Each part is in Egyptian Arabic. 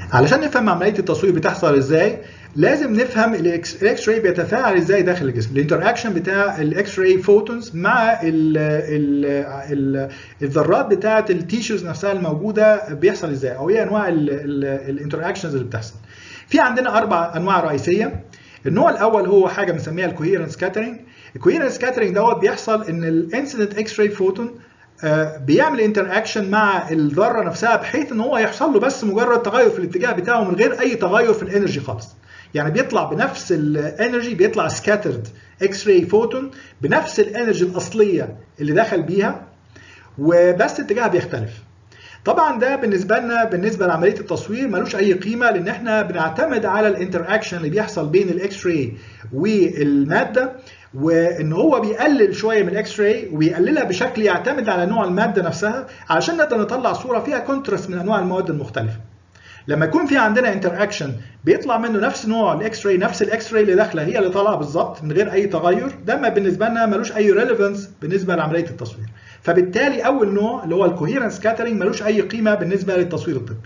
علشان نفهم عمليه التصوير بتحصل ازاي لازم نفهم الاكس راي بيتفاعل ازاي داخل الجسم الانتراكشن بتاع الاكس راي فوتونز مع ال ال ال الذرات بتاعه التيشوز نفسها الموجوده بيحصل ازاي او ايه انواع الانتراكشنز اللي بتحصل في عندنا اربع انواع رئيسيه النوع الاول هو حاجه بنسميها الكوهيرنس سكاترينج الكوهيرنس سكاترينج دوت بيحصل ان الانسيدنت اكس راي فوتون بيعمل انتر اكشن مع الذره نفسها بحيث ان هو يحصل له بس مجرد تغير في الاتجاه بتاعه من غير اي تغير في الانرجي خالص يعني بيطلع بنفس الانرجي بيطلع سكاترد اكس راي فوتون بنفس الانرجي الاصليه اللي دخل بيها وبس اتجاهها بيختلف طبعا ده بالنسبه لنا بالنسبه لعمليه التصوير ملوش اي قيمه لان احنا بنعتمد على الانتر اكشن اللي بيحصل بين الاكس راي والماده وان هو بيقلل شويه من الاكس راي وبيقللها بشكل يعتمد على نوع الماده نفسها علشان نقدر نطلع صوره فيها كونتراست من انواع المواد المختلفه. لما يكون في عندنا انتر اكشن بيطلع منه نفس نوع الاكس راي نفس الاكس راي اللي داخله هي اللي طالعه بالظبط من غير اي تغير ده ما بالنسبه لنا ملوش اي ريليفنس بالنسبه لعمليه التصوير. فبالتالي اول نوع اللي هو الكوهيرنس سكاترينج ملوش اي قيمه بالنسبه للتصوير الطبي.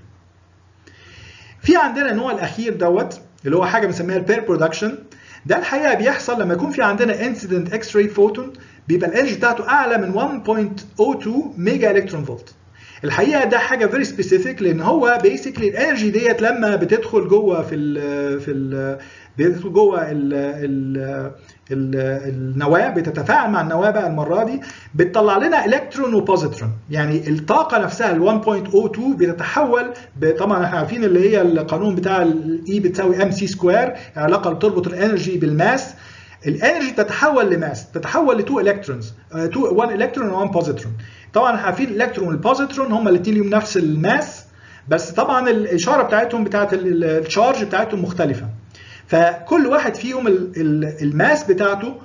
في عندنا النوع الاخير دوت اللي هو حاجه بنسميها البير برودكشن ده الحقيقه بيحصل لما يكون في عندنا انسيدنت اكس راي فوتون بيبقى الانرجي بتاعته اعلى من 1.02 ميجا الكترون فولت الحقيقه ده حاجه فيري سبيسيفيك لان هو بيسكلي الانرجي ديت لما بتدخل جوه في ال في ال بيدخل جوه ال ال النواه بتتفاعل مع النواه بقى المره دي بتطلع لنا الكترون وبوزيترون يعني الطاقه نفسها ال 1.02 بتتحول طبعا احنا عارفين اللي هي القانون بتاع الاي بتساوي ام سي سكوير العلاقه اللي بتربط الانرجي بالماس الانرجي تتحول لماس تتحول ل 2 الكترونز 1 الكترون و 1 بوزيترون طبعا احنا عارفين الالكترون والبوزيترون هما الاثنين ليهم نفس الماس بس طبعا الاشاره بتاعتهم بتاعت الشارج بتاعتهم مختلفه فكل واحد فيهم الماس بتاعته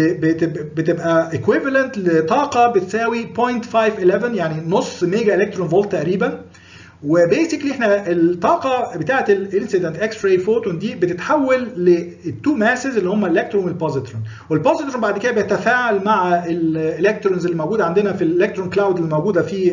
بتبقى ايكويفالنت لطاقه بتساوي 0.511 يعني نص ميجا الكترون فولت تقريبا وبيسكلي احنا الطاقه بتاعه الانسيدنت اكس راي فوتون دي بتتحول للتو ماسز اللي هم الالكترون والبوزيترون والبوزيترون بعد كده بيتفاعل مع الالكترونز اللي موجوده عندنا في الالكترون كلاود اللي موجوده في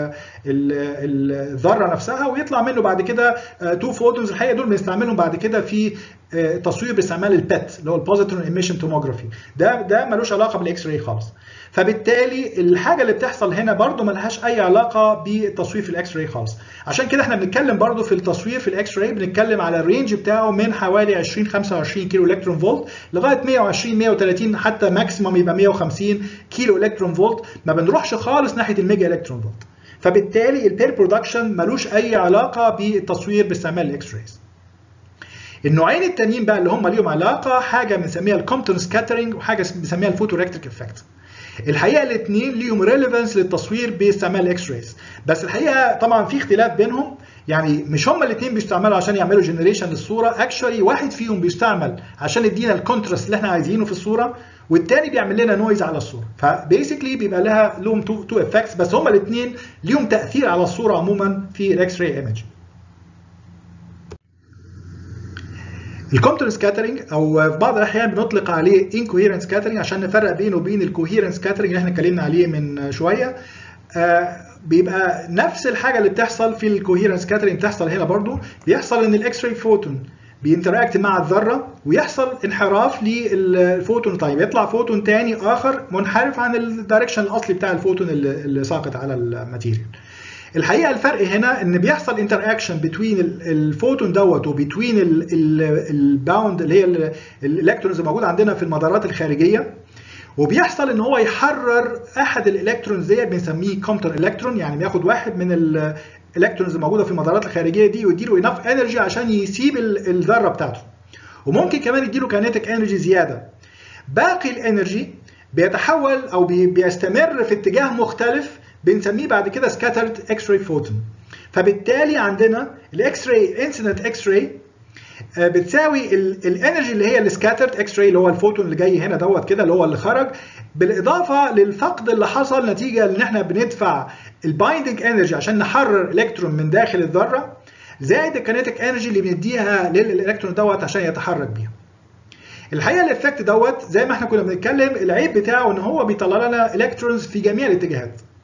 الذره نفسها ويطلع منه بعد كده تو فوتونز الحقيقه دول بنستعملهم بعد كده في تصوير باستعمال البت اللي هو البوزيترون ايميشن توموجرافي ده ده ملوش علاقه بالاكس راي خالص فبالتالي الحاجه اللي بتحصل هنا برضو ملهاش اي علاقه بالتصوير في الاكس راي خالص عشان كده احنا بنتكلم برضو في التصوير في الاكس راي بنتكلم على الرينج بتاعه من حوالي 20 25 كيلو الكترون فولت لغايه 120 130 حتى ماكسيمم يبقى 150 كيلو الكترون فولت ما بنروحش خالص ناحيه الميجا الكترون فولت فبالتالي البير برودكشن ملوش اي علاقه بالتصوير باستعمال الاكس رايز النوعين التانيين بقى اللي هم ليهم علاقه حاجه بنسميها الكومبتون سكاترينج وحاجه بنسميها الفوتوريكتريك افكت الحقيقه الاثنين ليهم ريليفنس للتصوير باستعمال الاكس رايز بس الحقيقه طبعا في اختلاف بينهم يعني مش هما الاثنين بيستعملوا عشان يعملوا جنريشن للصوره اكشولي واحد فيهم بيستعمل عشان يدينا الكونتراست اللي احنا عايزينه في الصوره والتاني بيعمل لنا نويز على الصوره فبيسكلي بيبقى لها لهم تو تو افكتس بس هما الاثنين ليهم تاثير على الصوره عموما في الاكس راي ايمج الكومبتون سكاترينج او في بعض الاحيان بنطلق عليه انكوهيرنت سكاترينج عشان نفرق بينه وبين الكوهيرنت سكاترينج اللي احنا اتكلمنا عليه من شويه آه بيبقى نفس الحاجه اللي بتحصل في الكوهيرنت سكاترينج بتحصل هنا برضو بيحصل ان الاكس راي فوتون بينتراكت مع الذره ويحصل انحراف للفوتون طيب يطلع فوتون تاني اخر منحرف عن الدايركشن الاصلي بتاع الفوتون اللي, اللي ساقط على الماتيريال الحقيقه الفرق هنا ان بيحصل انتر اكشن بتوين الفوتون دوت وبتوين الباوند اللي هي الالكترونز الموجوده عندنا في المدارات الخارجيه وبيحصل ان هو يحرر احد الالكترونز ديت بنسميه كومبتون الكترون يعني بياخد واحد من الالكترونز الموجوده في المدارات الخارجيه دي ويديله انف انرجي عشان يسيب الذره بتاعته وممكن كمان يديله كاينيتيك انرجي زياده باقي الانرجي بيتحول او بيستمر في اتجاه مختلف بنسميه بعد كده سكاترد اكس راي فوتون فبالتالي عندنا الاكس راي انسيدنت اكس راي بتساوي الانرجي اللي هي السكاترد اكس راي اللي هو الفوتون اللي جاي هنا دوت كده اللي هو اللي خرج بالاضافه للفقد اللي حصل نتيجه ان احنا بندفع البايندنج انرجي عشان نحرر الكترون من داخل الذره زائد الكينيتيك انرجي اللي بنديها للالكترون دوت عشان يتحرك بيها الحقيقه الافكت دوت زي ما احنا كنا بنتكلم العيب بتاعه ان هو بيطلع لنا الكترونز في جميع الاتجاهات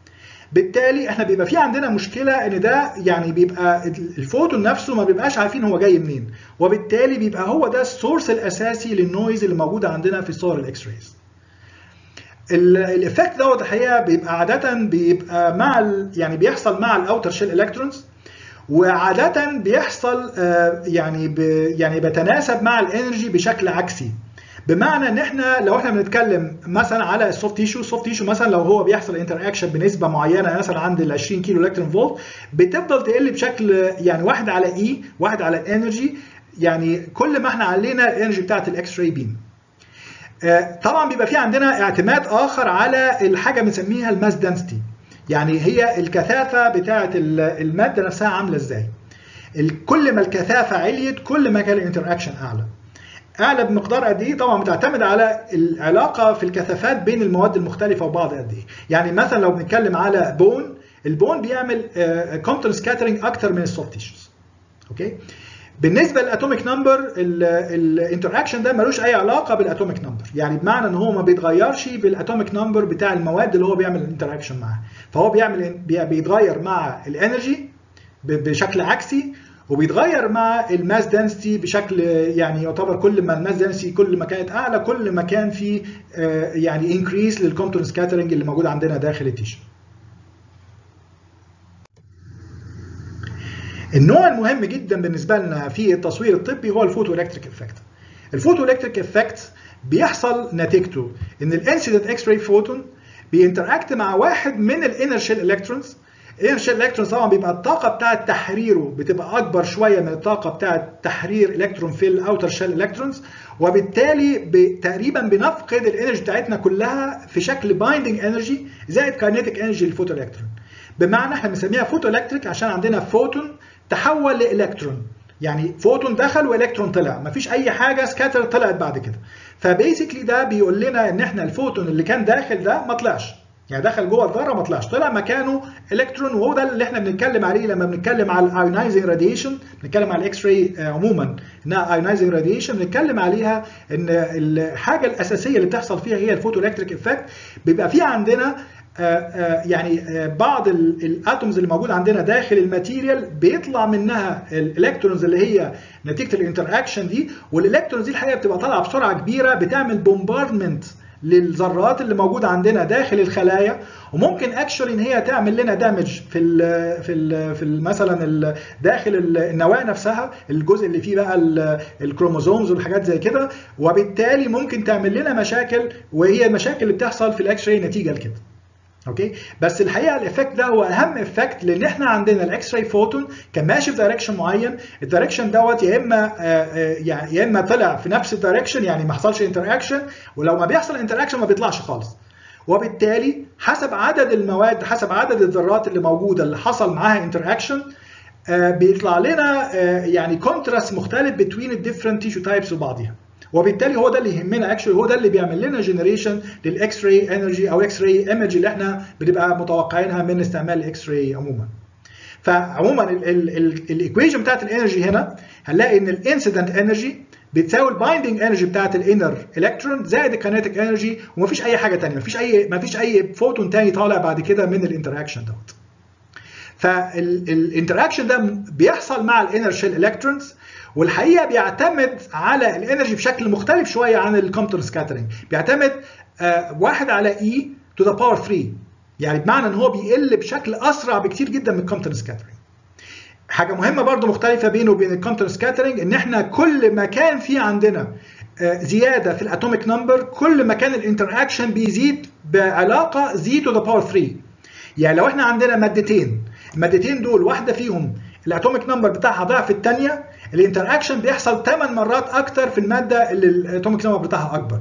بالتالي احنا بيبقى في عندنا مشكله ان ده يعني بيبقى الفوتون نفسه ما بيبقاش عارفين هو جاي منين وبالتالي بيبقى هو ده السورس الاساسي للنويز اللي موجوده عندنا في صور الاكس رايز الايفكت دوت الحقيقه بيبقى عاده بيبقى مع ال يعني بيحصل مع الاوتر شيل الكترونز وعاده بيحصل يعني يعني بيتناسب مع الانرجي بشكل عكسي بمعنى ان احنا لو احنا بنتكلم مثلا على السوفت تيشو السوفت تيشو مثلا لو هو بيحصل انتر اكشن بنسبه معينه مثلا عند ال 20 كيلو الكترون فولت بتفضل تقل بشكل يعني واحد على اي واحد على الانرجي يعني كل ما احنا علينا الانرجي بتاعت الاكس راي بيم طبعا بيبقى في عندنا اعتماد اخر على الحاجه بنسميها الماس دنسيتي يعني هي الكثافه بتاعه الماده نفسها عامله ازاي كل ما الكثافه عليت كل ما كان الانتر اكشن اعلى اعلى بمقدار قد ايه طبعا بتعتمد على العلاقه في الكثافات بين المواد المختلفه وبعض قد ايه يعني مثلا لو بنتكلم على بون البون بيعمل كونتر سكاترنج اكتر من السوفت تيشوز اوكي بالنسبه للاتوميك نمبر الانتر اكشن ده ملوش اي علاقه بالاتوميك نمبر يعني بمعنى ان هو ما بيتغيرش بالاتوميك نمبر بتاع المواد اللي هو بيعمل الانتر اكشن معاها فهو بيعمل بيتغير مع الانرجي بشكل عكسي وبيتغير مع الماس دنسيتي بشكل يعني يعتبر كل ما الماس دنسيتي كل ما كانت اعلى كل ما كان في يعني انكريس للكومبتون سكاترنج اللي موجود عندنا داخل التيشن النوع المهم جدا بالنسبه لنا في التصوير الطبي هو الفوتو الكتريك افكت الفوتو الكتريك افكت بيحصل نتيجته ان الانسيدنت اكس راي فوتون بينتراكت مع واحد من الانر شيل الكترونز الانر شيل الكترونز طبعا بيبقى الطاقه بتاعه تحريره بتبقى اكبر شويه من الطاقه بتاعه تحرير الكترون في الاوتر شيل الكترونز وبالتالي تقريبا بنفقد الانرجي بتاعتنا كلها في شكل بايندنج انرجي زائد كاينيتيك انرجي للفوتو الكترون بمعنى احنا بنسميها فوتو الكتريك عشان عندنا فوتون تحول لالكترون يعني فوتون دخل والكترون طلع مفيش اي حاجه سكاتر طلعت بعد كده فبيسكلي ده بيقول لنا ان احنا الفوتون اللي كان داخل ده ما طلعش يعني دخل جوه الذره ما طلعش طلع مكانه الكترون وهو ده اللي احنا بنتكلم عليه لما بنتكلم على الايونايزنج راديشن بنتكلم على الاكس راي عموما انها ايونايزنج راديشن بنتكلم عليها ان الحاجه الاساسيه اللي بتحصل فيها هي الفوتو الكتريك افكت بيبقى في عندنا يعني بعض الاتومز اللي موجوده عندنا داخل الماتيريال بيطلع منها الالكترونز اللي هي نتيجه الانتر اكشن دي والالكترونز دي الحقيقه بتبقى طالعه بسرعه كبيره بتعمل بومباردمنت للذرات اللي موجوده عندنا داخل الخلايا وممكن اكشولي ان هي تعمل لنا دامج في ال في ال في ال مثلا ال داخل النواه نفسها الجزء اللي فيه بقى الكروموزومز والحاجات زي كده وبالتالي ممكن تعمل لنا مشاكل وهي المشاكل اللي بتحصل في الاكس راي نتيجه لكده اوكي بس الحقيقه الايفكت ده هو اهم ايفكت لان احنا عندنا الاكس راي فوتون كان ماشي في دايركشن معين الدايركشن دوت يا اما يعني يا اما طلع في نفس الدايركشن يعني ما حصلش انتر اكشن ولو ما بيحصل انتر اكشن ما بيطلعش خالص وبالتالي حسب عدد المواد حسب عدد الذرات اللي موجوده اللي حصل معاها انتر اكشن بيطلع لنا يعني كونتراست مختلف بين الديفرنت تيشو تايبس وبعضها وبالتالي هو ده اللي يهمنا اكشولي هو ده اللي بيعمل لنا جنريشن للاكس راي انرجي او اكس راي ايمج اللي احنا بنبقى متوقعينها من استعمال الاكس راي عموما فعموما الايكويشن بتاعت الانرجي هنا هنلاقي ان الانسيدنت انرجي بتساوي البايندنج انرجي بتاعت الانر الكترون زائد الكينيتيك انرجي ومفيش اي حاجه ثانيه مفيش اي مفيش اي فوتون ثاني طالع بعد كده من الانتراكشن دوت فالانتراكشن ده بيحصل مع الانر شيل الكترونز والحقيقه بيعتمد على الانرجي بشكل مختلف شويه عن الكومبتون سكاترنج بيعتمد آه واحد على اي تو ذا باور 3 يعني بمعنى ان هو بيقل بشكل اسرع بكتير جدا من الكومبتون سكاترنج حاجه مهمه برضو مختلفه بينه وبين الكومبتون سكاترنج ان احنا كل ما كان في عندنا آه زياده في الاتوميك نمبر كل ما كان الانتر اكشن بيزيد بعلاقه زي تو ذا باور 3 يعني لو احنا عندنا مادتين المادتين دول واحده فيهم الاتوميك نمبر بتاعها ضعف الثانيه الانتر اكشن بيحصل 8 مرات اكتر في الماده اللي الاتوميك نمبر بتاعها اكبر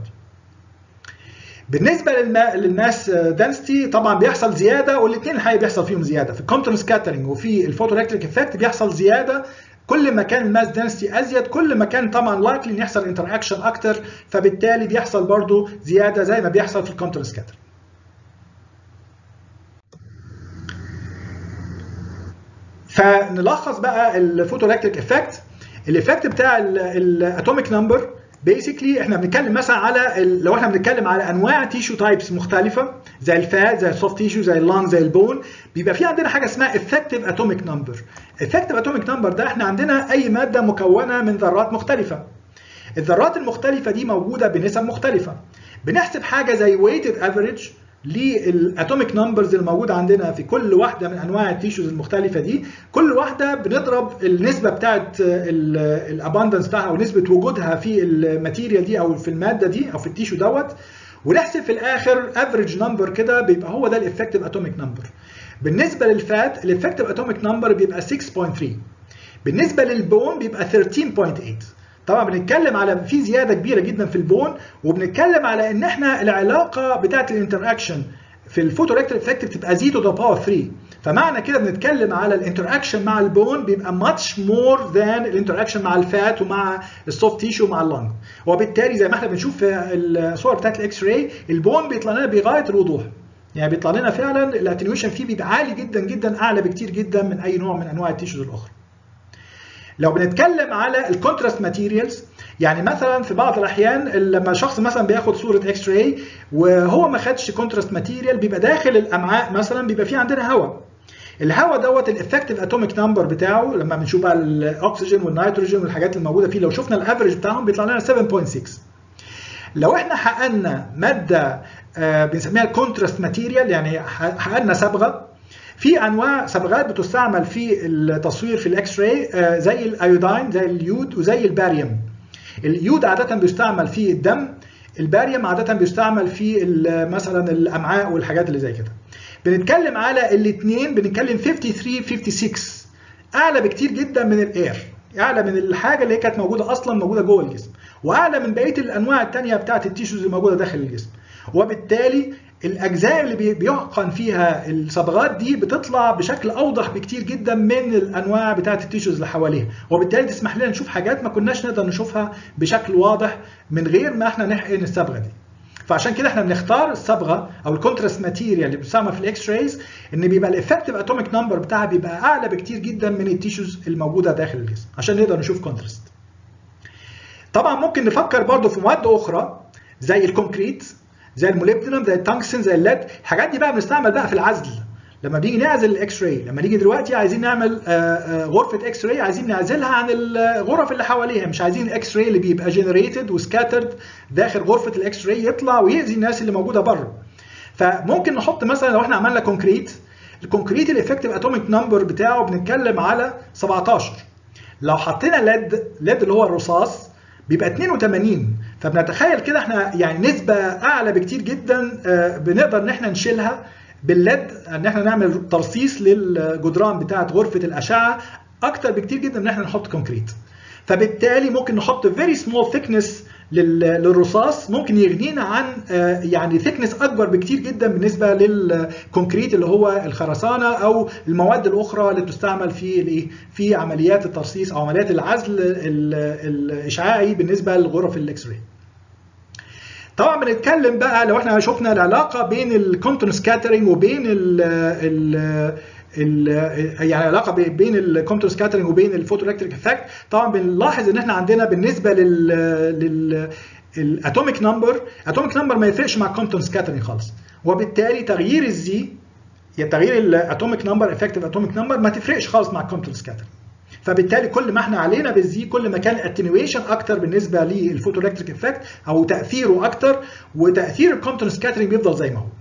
بالنسبه للماس دنسيتي طبعا بيحصل زياده والاثنين الحقيقه بيحصل فيهم زياده في الكومبتون سكاترنج وفي الفوتو الكتريك افكت بيحصل زياده كل ما كان الماس دنسيتي ازيد كل ما كان طبعا لايكلي ان يحصل انتر اكشن اكتر فبالتالي بيحصل برضو زياده زي ما بيحصل في الكومبتون سكاترنج فنلخص بقى الفوتو الكتريك افكت الايفكت بتاع الاتوميك نمبر بيسكلي احنا بنتكلم مثلا على ال... لو احنا بنتكلم على انواع تيشو تايبس مختلفه زي الفات زي السوفت تيشو زي اللانج زي البون بيبقى في عندنا حاجه اسمها افكتيف اتوميك نمبر افكتيف اتوميك نمبر ده احنا عندنا اي ماده مكونه من ذرات مختلفه الذرات المختلفه دي موجوده بنسب مختلفه بنحسب حاجه زي ويتد افريج للاتوميك نمبرز الموجوده عندنا في كل واحده من انواع التيشوز المختلفه دي كل واحده بنضرب النسبه بتاعت الاباندنس بتاعها او نسبه وجودها في الماتيريال دي او في الماده دي او في التيشو دوت ونحسب في الاخر افريج نمبر كده بيبقى هو ده الافكتيف اتوميك نمبر بالنسبه للفات الافكتيف اتوميك نمبر بيبقى 6.3 بالنسبه للبون بيبقى 13.8 طبعا بنتكلم على في زياده كبيره جدا في البون وبنتكلم على ان احنا العلاقه بتاعه الانتراكشن في الفوتوريكتور افكت بتبقى زي تو ذا باور 3 فمعنى كده بنتكلم على الانتراكشن مع البون بيبقى ماتش مور ذان الانتراكشن مع الفات ومع السوفت تيشو ومع اللنج وبالتالي زي ما احنا بنشوف في الصور بتاعت الاكس راي البون بيطلع لنا بغايه الوضوح يعني بيطلع لنا فعلا الاتنيويشن فيه بيبقى عالي جدا جدا اعلى بكتير جدا من اي نوع من انواع التيشوز الاخرى لو بنتكلم على الكونتراست ماتيريالز يعني مثلا في بعض الاحيان لما شخص مثلا بياخد صوره اكس راي وهو ما خدش كونتراست ماتيريال بيبقى داخل الامعاء مثلا بيبقى في عندنا هواء الهواء دوت الافكتيف اتوميك نمبر بتاعه لما بنشوف بقى الاكسجين والنيتروجين والحاجات الموجوده فيه لو شفنا الافرج بتاعهم بيطلع لنا 7.6 لو احنا حققنا ماده آه بنسميها الكونتراست ماتيريال يعني حققنا صبغه في انواع صبغات بتستعمل في التصوير في الاكس راي زي الايودين زي اليود وزي الباريوم اليود عاده بيستعمل في الدم الباريوم عاده بيستعمل في مثلا الامعاء والحاجات اللي زي كده بنتكلم على الاثنين بنتكلم 53 56 اعلى بكتير جدا من الاير اعلى من الحاجه اللي هي كانت موجوده اصلا موجوده جوه الجسم واعلى من بقيه الانواع الثانيه بتاعه التيشوز اللي موجوده داخل الجسم وبالتالي الاجزاء اللي بيحقن فيها الصبغات دي بتطلع بشكل اوضح بكتير جدا من الانواع بتاعه التيشوز اللي حواليها وبالتالي تسمح لنا نشوف حاجات ما كناش نقدر نشوفها بشكل واضح من غير ما احنا نحقن الصبغه دي فعشان كده احنا بنختار الصبغه او الكونتراست ماتيريال اللي بتستعمل في الاكس رايز ان بيبقى الافكتيف اتوميك نمبر بتاعها بيبقى اعلى بكتير جدا من التيشوز الموجوده داخل الجسم عشان نقدر نشوف كونتراست طبعا ممكن نفكر برضو في مواد اخرى زي الكونكريت زي الموليبدينم زي التنكسن زي الليد الحاجات دي بقى بنستعمل بقى في العزل لما بنيجي نعزل الاكس راي لما نيجي دلوقتي عايزين نعمل غرفه اكس راي عايزين نعزلها عن الغرف اللي حواليها مش عايزين الاكس راي اللي بيبقى جنريتد وسكاترد داخل غرفه الاكس راي يطلع ويأذي الناس اللي موجوده بره فممكن نحط مثلا لو احنا عملنا كونكريت الكونكريت الافكتيف اتوميك نمبر بتاعه بنتكلم على 17 لو حطينا ليد ليد اللي هو الرصاص بيبقى 82 فبنتخيل كده احنا يعني نسبة أعلى بكتير جدا بنقدر إن احنا نشيلها بالليد إن احنا نعمل ترصيص للجدران بتاعة غرفة الأشعة أكتر بكتير جدا من إن احنا نحط كونكريت. فبالتالي ممكن نحط فيري سمول ثيكنس للرصاص ممكن يغنينا عن يعني ثيكنس اكبر بكتير جدا بالنسبه للكونكريت اللي هو الخرسانه او المواد الاخرى اللي بتستعمل في الايه في عمليات الترصيص او عمليات العزل الاشعاعي بالنسبه لغرف الاكس راي طبعا بنتكلم بقى لو احنا شفنا العلاقه بين الكونتون سكاترينج وبين ال ال يعني علاقه بين الكونتور سكاترينج وبين الفوتوالكتريك افكت طبعا بنلاحظ ان احنا عندنا بالنسبه لل لل الاتوميك نمبر اتوميك نمبر ما يفرقش مع الكونتون سكاترينج خالص وبالتالي تغيير الزي يعني تغيير الاتوميك نمبر افكتيف اتوميك نمبر ما تفرقش خالص مع الكونتون سكاترينج فبالتالي كل ما احنا علينا بالزي كل ما كان الاتنيويشن اكتر بالنسبه للفوتوالكتريك افكت او تاثيره اكتر وتاثير الكونتون سكاترينج بيفضل زي ما هو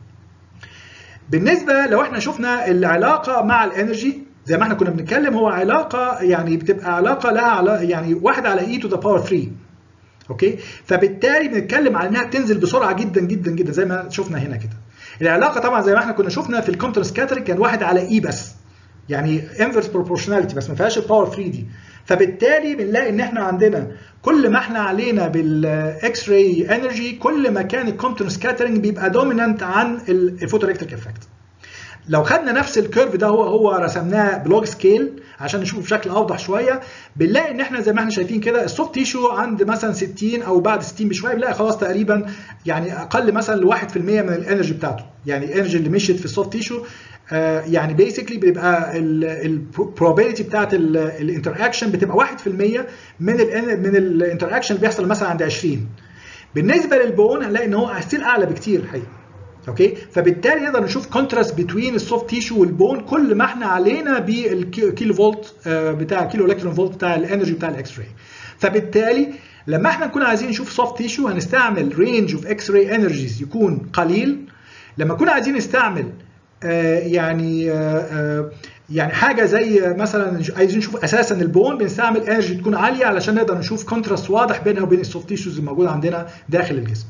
بالنسبه لو احنا شفنا العلاقه مع الانرجي زي ما احنا كنا بنتكلم هو علاقه يعني بتبقى علاقه لها على يعني 1 على اي تو ذا باور 3 اوكي فبالتالي بنتكلم على انها بتنزل بسرعه جدا جدا جدا زي ما شفنا هنا كده العلاقه طبعا زي ما احنا كنا شفنا في الكونتر سكاترينج كان 1 على اي بس يعني انفرس بروبورشناليتي بس ما فيهاش الباور 3 دي فبالتالي بنلاقي ان احنا عندنا كل ما احنا علينا بالاكس راي انرجي كل ما كان الكونتون سكاترينج بيبقى دومينانت عن الفوتوريكتريك افكت لو خدنا نفس الكيرف ده هو هو رسمناه بلوج سكيل عشان نشوفه بشكل اوضح شويه بنلاقي ان احنا زي ما احنا شايفين كده السوفت تيشو عند مثلا 60 او بعد 60 بشويه بنلاقي خلاص تقريبا يعني اقل مثلا ل 1% من الانرجي بتاعته يعني الانرجي اللي مشيت في السوفت تيشو آه يعني بيسكلي بيبقى البروبابيلتي بتاعت الانتراكشن بتبقى 1% من ال من الانتراكشن اللي بيحصل مثلا عند 20 بالنسبه للبون هنلاقي ان هو ستيل اعلى بكتير الحقيقه اوكي فبالتالي نقدر نشوف كونتراست بين السوفت تيشو والبون كل ما احنا علينا بالكيلو فولت بتاع كيلو الكترون فولت بتاع الانرجي بتاع الاكس راي فبالتالي لما احنا نكون عايزين نشوف سوفت تيشو هنستعمل رينج اوف اكس راي انرجيز يكون قليل لما نكون عايزين نستعمل آه يعني آه يعني حاجه زي مثلا عايزين نشوف اساسا البون بنستعمل انرجي تكون عاليه علشان نقدر نشوف كونتراست واضح بينها وبين السوفت تيشوز الموجوده عندنا داخل الجسم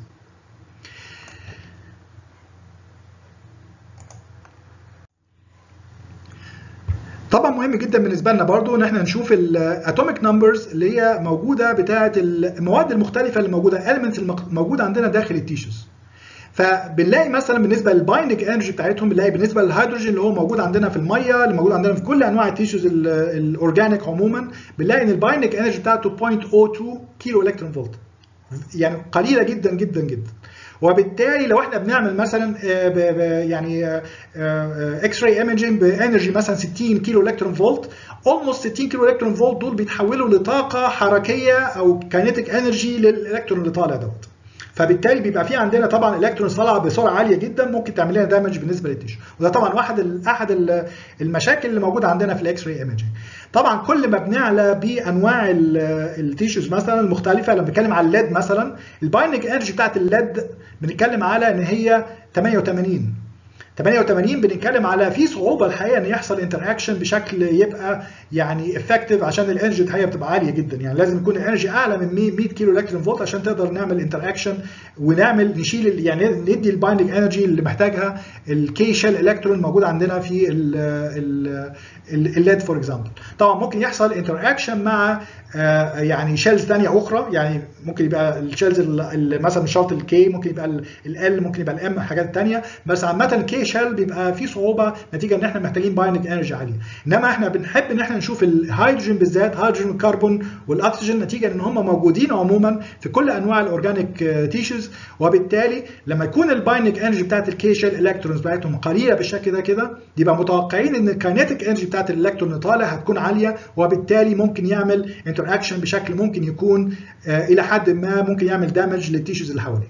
طبعا مهم جدا بالنسبه لنا برضو ان احنا نشوف الاتوميك نمبرز اللي هي موجوده بتاعه المواد المختلفه اللي موجوده elements الموجوده عندنا داخل التيشوز فبنلاقي مثلا بالنسبه للبايندنج انرجي بتاعتهم بنلاقي بالنسبه للهيدروجين اللي هو موجود عندنا في الميه اللي موجود عندنا في كل انواع التيشوز الاورجانيك عموما بنلاقي ان البايندنج انرجي بتاعته 0.02 كيلو الكترون فولت يعني قليله جدا جدا جدا وبالتالي لو احنا بنعمل مثلا يعني اكس راي ايمجنج بانرجي مثلا 60 كيلو الكترون فولت اولموست 60 كيلو الكترون فولت دول بيتحولوا لطاقه حركيه او كاينيتيك انرجي للالكترون اللي طالع دوت فبالتالي بيبقى في عندنا طبعا الالكترونز طالعه بسرعه عاليه جدا ممكن تعمل لنا دامج بالنسبه للتيشو وده طبعا واحد احد المشاكل اللي موجوده عندنا في الاكس راي ايمجنج طبعا كل ما بنعلى بانواع التيشوز مثلا المختلفه لما بنتكلم على الليد مثلا البايندنج انرجي بتاعت الليد بنتكلم على ان هي 88 88 بنتكلم على في صعوبه الحقيقه ان يحصل انتر اكشن بشكل يبقى يعني افكتيف عشان الانرجي الحقيقه بتبقى عاليه جدا يعني لازم يكون الانرجي اعلى من 100 كيلو الكترون فولت عشان تقدر نعمل انتر اكشن ونعمل نشيل يعني ندي البايندنج انرجي اللي محتاجها الكي شيل الكترون موجود عندنا في الليد فور اكزامبل طبعا ممكن يحصل انتر اكشن مع يعني شيلز ثانيه اخرى يعني ممكن يبقى الشيلز مثلا شرط الكي ممكن يبقى ال ممكن يبقى الام حاجات ثانيه بس عامه الكي شيل بيبقى فيه صعوبه نتيجه ان احنا محتاجين بايندنج انرجي عاليه انما احنا بنحب ان احنا نشوف الهيدروجين بالذات هيدروجين والكربون والاكسجين نتيجه ان هم موجودين عموما في كل انواع الاورجانيك تيشوز وبالتالي لما يكون البايندنج انرجي بتاعت الكي شيل الكترونز بتاعتهم قليله بالشكل ده كده يبقى متوقعين ان الكاينيتيك انرجي بتاعت الالكترون اللي طالع هتكون عاليه وبالتالي ممكن يعمل انتر اكشن بشكل ممكن يكون آه الى حد ما ممكن يعمل دامج للتيشوز اللي حواليه.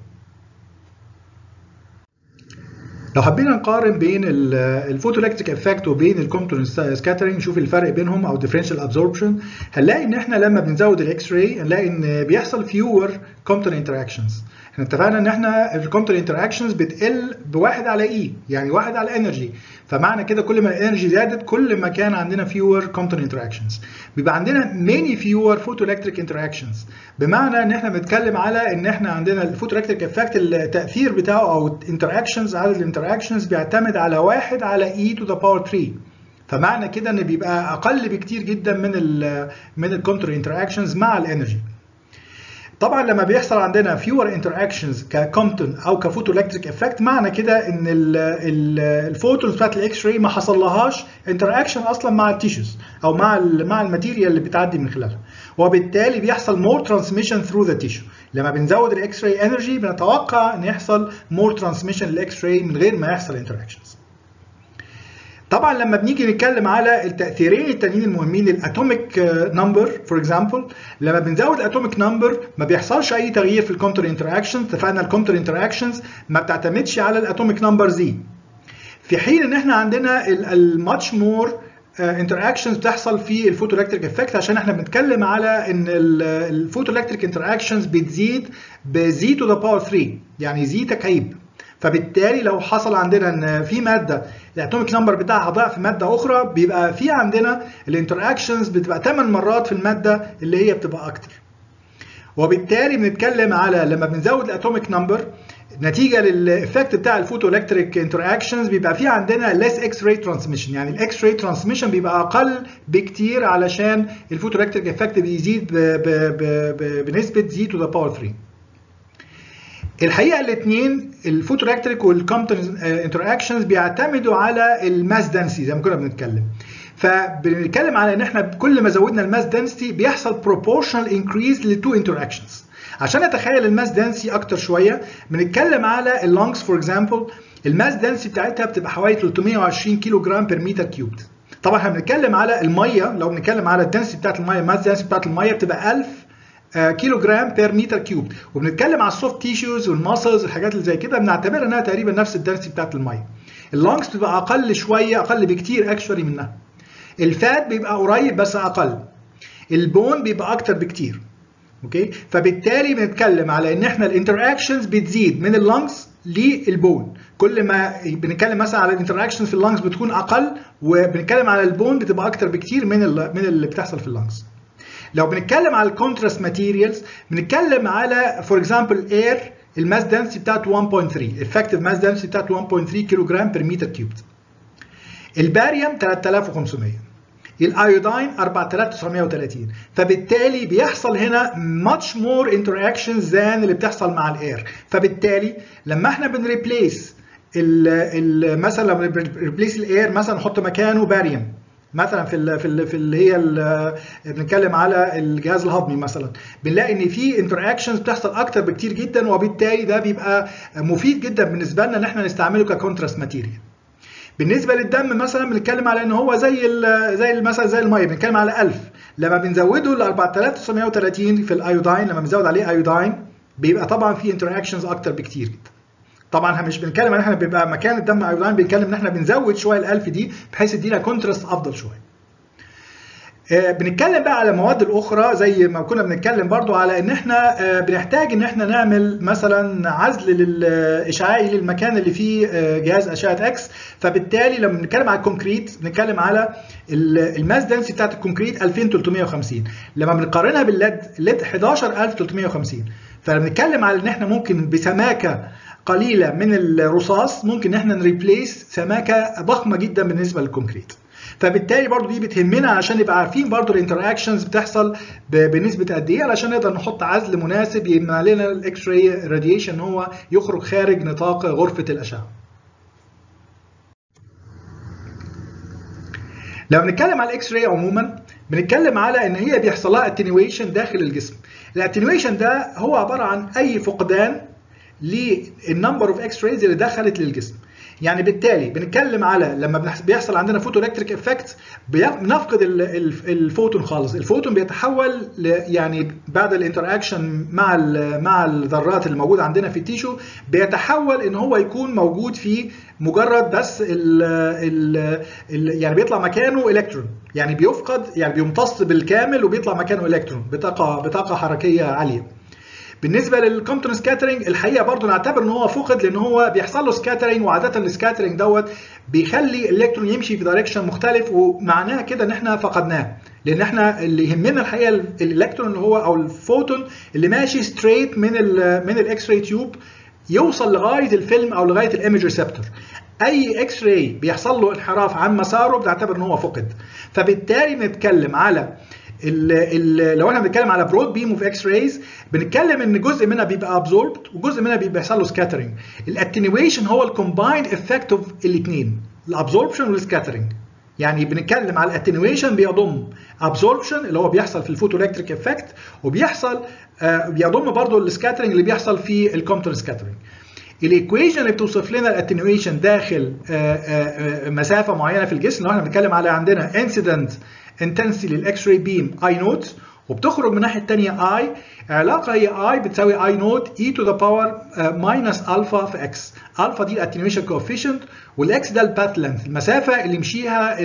لو حبينا نقارن بين الفوتوالكتريك افكت وبين الكومبتون سكاترينج نشوف الفرق بينهم او ديفرنشال ابزوربشن هنلاقي ان احنا لما بنزود الاكس راي هنلاقي ان بيحصل فيور كومبتون انتراكشنز احنا اتفقنا ان احنا الكومبتون انتراكشنز بتقل بواحد على اي يعني واحد على انرجي فمعنى كده كل ما الانرجي زادت كل ما كان عندنا فيور كومبتون انتراكشنز بيبقى عندنا ماني فيور فوتوالكتريك انتراكشنز بمعنى ان احنا بنتكلم على ان احنا عندنا الفوتوالكتريك افكت التاثير بتاعه او الانتراكشنز عدد الانتراكشنز بيعتمد على واحد على اي تو ذا باور 3 فمعنى كده ان بيبقى اقل بكتير جدا من ال من الكونتر انتراكشنز مع الانرجي طبعا لما بيحصل عندنا فيور انتراكشنز ككومبتون او كفوتوالكتريك افكت معنى كده ان الفوتونز بتاعت الاكس راي ما حصل لهاش انتراكشن اصلا مع التيشوز او مع ال مع الماتيريال اللي بتعدي من خلالها وبالتالي بيحصل مور ترانسميشن ثرو ذا تيشو لما بنزود الاكس راي انرجي بنتوقع ان يحصل مور ترانسميشن للاكس راي من غير ما يحصل انتراكشنز طبعا لما بنيجي نتكلم على التاثيرين التانيين المهمين الاتوميك نمبر فور اكزامبل لما بنزود الاتوميك نمبر ما بيحصلش اي تغيير في الكونتر انتراكشن اتفقنا الكونتر انتراكشنز ما بتعتمدش على الاتوميك نمبر زي في حين ان احنا عندنا الماتش مور انتراكشنز بتحصل في الفوتوالكتريك افكت عشان احنا بنتكلم على ان الفوتوالكتريك انتراكشنز بتزيد بزي تو ذا باور 3 يعني زي تكعيب فبالتالي لو حصل عندنا ان في ماده الاتوميك نمبر بتاعها ضعف ماده اخرى بيبقى في عندنا الانتراكشنز بتبقى 8 مرات في الماده اللي هي بتبقى اكتر وبالتالي بنتكلم على لما بنزود الاتوميك نمبر نتيجه للافكت بتاع الفوتوالكتريك انتراكشنز بيبقى في عندنا less اكس راي ترانسميشن يعني الاكس راي ترانسميشن بيبقى اقل بكتير علشان الفوتوالكتريك افكت بيزيد ب ب ب بنسبه زي تو ذا باور 3 الحقيقه الاثنين الفوتوريكتريك والكومبتون انتراكشنز بيعتمدوا على الماس دنسي زي ما كنا بنتكلم فبنتكلم على ان احنا كل ما زودنا الماس دنسيتي بيحصل proportional increase للتو انتراكشنز عشان نتخيل الماس دنسي اكتر شويه بنتكلم على اللونجز فور اكزامبل الماس دنسي بتاعتها بتبقى حوالي 320 كيلو جرام بير متر كيوبد طبعا احنا بنتكلم على الميه لو بنتكلم على الدنسي بتاعت الميه الماس دنسي بتاعت الميه بتبقى 1000 كيلو جرام بير متر كيوب وبنتكلم على السوفت تيشوز والماسلز الحاجات اللي زي كده بنعتبر انها تقريبا نفس الدنسي بتاعت الميه اللونجز بتبقى اقل شويه اقل بكتير اكشولي منها الفات بيبقى قريب بس اقل البون بيبقى اكتر بكتير اوكي فبالتالي بنتكلم على ان احنا الانتراكشنز بتزيد من اللنجز للبون كل ما بنتكلم مثلا على الانتراكشنز في اللنجز بتكون اقل وبنتكلم على البون بتبقى اكتر بكتير من من اللي بتحصل في اللنجز لو بنتكلم على الكونتراست ماتيريالز بنتكلم على فور اكزامبل اير الماس دنسي بتاعته 1.3 افكتيف ماس دنسي بتاعته 1.3 كيلو جرام بير متر كيوبد الباريوم 3500 الايودين 4930 فبالتالي بيحصل هنا much more interactions than اللي بتحصل مع الاير فبالتالي لما احنا بنريبليس مثلا لما بنريبليس الاير مثلا نحط مكانه باريوم مثلا في ال في ال في اللي هي بنتكلم على الجهاز الهضمي مثلا بنلاقي ان في انتراكشنز بتحصل اكتر بكتير جدا وبالتالي ده بيبقى مفيد جدا بالنسبه لنا ان احنا نستعمله ككونتراست ماتيريال بالنسبه للدم مثلا بنتكلم على ان هو زي ال زي مثلا زي الميه بنتكلم على 1000 لما بنزوده ل 4930 في الايودين لما بنزود عليه ايودين بيبقى طبعا في انتراكشنز اكتر بكتير جدا طبعا مش بنتكلم ان احنا بيبقى مكان الدم ايودين بنتكلم ان احنا بنزود شويه ال 1000 دي بحيث يدينا كونتراست افضل شويه بنتكلم بقى على المواد الاخرى زي ما كنا بنتكلم برضو على ان احنا بنحتاج ان احنا نعمل مثلا عزل للاشعاعي للمكان اللي فيه جهاز اشعه اكس فبالتالي لما بنتكلم على الكونكريت بنتكلم على الماس دنسي بتاعت الكونكريت 2350 لما بنقارنها بالليد الليد 11350 فلما بنتكلم على ان احنا ممكن بسماكه قليله من الرصاص ممكن ان احنا نريبليس سماكه ضخمه جدا بالنسبه للكونكريت فبالتالي برضو دي بتهمنا عشان نبقى عارفين برضو الانتراكشنز بتحصل بنسبه قد ايه علشان نقدر نحط عزل مناسب يمنع لنا الاكس راي راديشن هو يخرج خارج نطاق غرفه الاشعه. لو بنتكلم على الاكس راي عموما بنتكلم على ان هي بيحصل لها اتنيويشن داخل الجسم. الاتنيويشن ده هو عباره عن اي فقدان للنمبر اوف اكس رايز اللي دخلت للجسم. يعني بالتالي بنتكلم على لما بيحصل عندنا فوتو الكتريك افكت بنفقد الفوتون خالص الفوتون بيتحول يعني بعد الانتراكشن مع مع الذرات اللي موجوده عندنا في التيشو بيتحول ان هو يكون موجود في مجرد بس ال ال ال يعني بيطلع مكانه الكترون يعني بيفقد يعني بيمتص بالكامل وبيطلع مكانه الكترون بطاقه بطاقه حركيه عاليه بالنسبه للكومبتون سكاترينج الحقيقه برضو نعتبر ان هو فقد لان هو بيحصل له سكاترينج وعاده السكاترينج دوت بيخلي الالكترون يمشي في دايركشن مختلف ومعناها كده ان احنا فقدناه لان احنا اللي يهمنا الحقيقه الالكترون اللي هو او الفوتون اللي ماشي ستريت من ال من الاكس راي تيوب يوصل لغايه الفيلم او لغايه الايمج ريسبتور اي اكس راي بيحصل له انحراف عن مساره بنعتبر ان هو فقد فبالتالي بنتكلم على ال ال لو احنا بنتكلم على برود بيم اوف اكس رايز بنتكلم ان جزء منها بيبقى ابزوربد وجزء منها بيبقى بيحصل له سكاترنج الاتنيويشن هو الكومبايند افكت اوف الاثنين الابزوربشن والسكاترنج يعني بنتكلم على الاتنيويشن بيضم ابزوربشن اللي هو بيحصل في الفوتو الكتريك افكت وبيحصل آه بيضم برضه السكاترنج اللي بيحصل في الكومبتون سكاترنج الايكويشن اللي بتوصف لنا الاتنيويشن داخل آآ آآ مسافه معينه في الجسم لو احنا بنتكلم على عندنا انسيدنت انتنسي للاكس راي بيم اي نوت وبتخرج من الناحيه الثانيه اي علاقه هي اي بتساوي اي نوت اي تو ذا باور ماينس الفا في اكس الفا دي الاتنيويشن كوفيشنت والاكس ده الباث لينث المسافه اللي يمشيها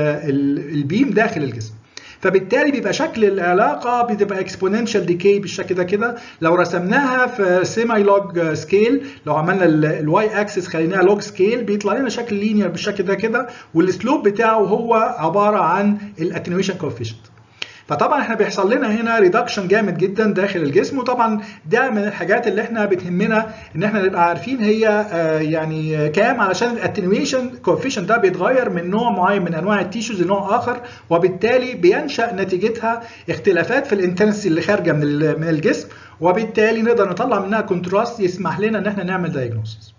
البيم داخل الجسم فبالتالي بيبقى شكل العلاقه بتبقى اكسبوننشال ديكي بالشكل ده كده لو رسمناها في سيمي لوج سكيل لو عملنا الواي اكسس خليناها لوج سكيل بيطلع لنا شكل لينير بالشكل ده كده والسلوب بتاعه هو عباره عن الاتنيويشن كوفيشنت فطبعا احنا بيحصل لنا هنا ريدكشن جامد جدا داخل الجسم وطبعا ده من الحاجات اللي احنا بتهمنا ان احنا نبقى عارفين هي آه يعني كام علشان الاتنويشن كوفيشنت ده بيتغير من نوع معين من انواع التيشوز لنوع اخر وبالتالي بينشا نتيجتها اختلافات في الانتنسي اللي خارجه من من الجسم وبالتالي نقدر نطلع منها كونتراست يسمح لنا ان احنا نعمل دايجنوستس